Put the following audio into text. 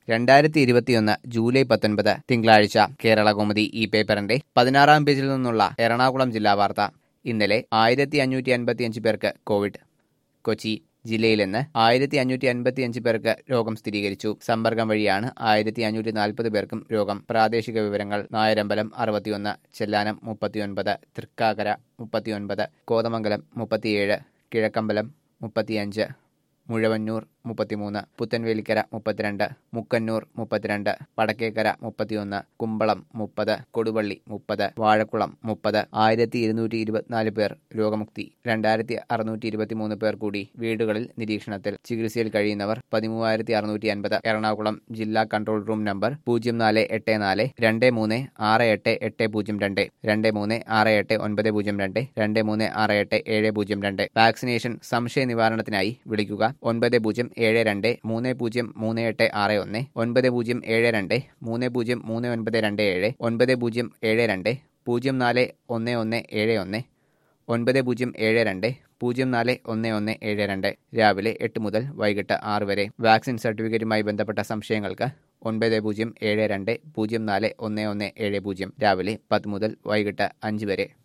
രണ്ടായിരത്തി ഇരുപത്തിയൊന്ന് ജൂലൈ പത്തൊൻപത് തിങ്കളാഴ്ച കേരള കൗമുദി ഈ പേപ്പറിന്റെ പതിനാറാം പേജിൽ നിന്നുള്ള എറണാകുളം ജില്ലാ വാർത്ത ഇന്നലെ ആയിരത്തി അഞ്ഞൂറ്റി അൻപത്തിയഞ്ച് പേർക്ക് കോവിഡ് കൊച്ചി ജില്ലയിൽ നിന്ന് ആയിരത്തി അഞ്ഞൂറ്റി അൻപത്തിയഞ്ച് പേർക്ക് രോഗം സ്ഥിരീകരിച്ചു സമ്പർക്കം വഴിയാണ് ആയിരത്തി അഞ്ഞൂറ്റി നാൽപ്പത് പേർക്കും രോഗം പ്രാദേശിക വിവരങ്ങൾ നായരമ്പലം അറുപത്തിയൊന്ന് ചെല്ലാനം മുപ്പത്തിയൊൻപത് തൃക്കാക്കര മുപ്പത്തിയൊൻപത് കോതമംഗലം മുപ്പത്തിയേഴ് കിഴക്കമ്പലം മുപ്പത്തിയഞ്ച് മുഴവന്നൂർ മുപ്പത്തിമൂന്ന് പുത്തൻവേലിക്കര മുപ്പത്തിരണ്ട് മുക്കന്നൂർ മുപ്പത്തിരണ്ട് വടക്കേക്കര മുപ്പത്തിയൊന്ന് കുമ്പളം മുപ്പത് കൊടുവള്ളി മുപ്പത് വാഴക്കുളം മുപ്പത് ആയിരത്തി ഇരുന്നൂറ്റി ഇരുപത്തിനാല് പേർ രോഗമുക്തി രണ്ടായിരത്തി അറുന്നൂറ്റി ഇരുപത്തിമൂന്ന് പേർ കൂടി വീടുകളിൽ നിരീക്ഷണത്തിൽ ചികിത്സയിൽ കഴിയുന്നവർ പതിമൂവായിരത്തി അറുന്നൂറ്റി അൻപത് എറണാകുളം ജില്ലാ കൺട്രോൾ റൂം നമ്പർ പൂജ്യം നാല് എട്ട് നാല് രണ്ട് മൂന്ന് ആറ് എട്ട് എട്ട് പൂജ്യം രണ്ട് രണ്ട് മൂന്ന് ആറ് എട്ട് ഒൻപത് പൂജ്യം രണ്ട് രണ്ട് മൂന്ന് ആറ് എട്ട് ഏഴ് പൂജ്യം രണ്ട് വാക്സിനേഷൻ സംശയ നിവാരണത്തിനായി വിളിക്കുക ഒൻപത് പൂജ്യം ഏഴ് രണ്ട് മൂന്ന് പൂജ്യം മൂന്ന് എട്ട് ആറ് ഒന്ന് ഒൻപത് പൂജ്യം ഏഴ് രണ്ട് മൂന്ന് പൂജ്യം മൂന്ന് ഒൻപത് രണ്ട് ഏഴ് ഒൻപത് പൂജ്യം ഏഴ് രണ്ട് പൂജ്യം നാല് ഒന്ന് ഒന്ന് ഏഴ് ഒന്ന് ഒൻപത് പൂജ്യം ഏഴ് രണ്ട് പൂജ്യം നാല് ഒന്ന് ഒന്ന് ഏഴ് രണ്ട് രാവിലെ എട്ട് മുതൽ വൈകിട്ട് ആറ് വരെ വാക്സിൻ സർട്ടിഫിക്കറ്റുമായി ബന്ധപ്പെട്ട സംശയങ്ങൾക്ക് ഒൻപത് പൂജ്യം ഏഴ് രണ്ട് പൂജ്യം നാല് ഒന്ന് ഒന്ന് ഏഴ് പൂജ്യം രാവിലെ പത്ത് മുതൽ വൈകിട്ട് അഞ്ച് വരെ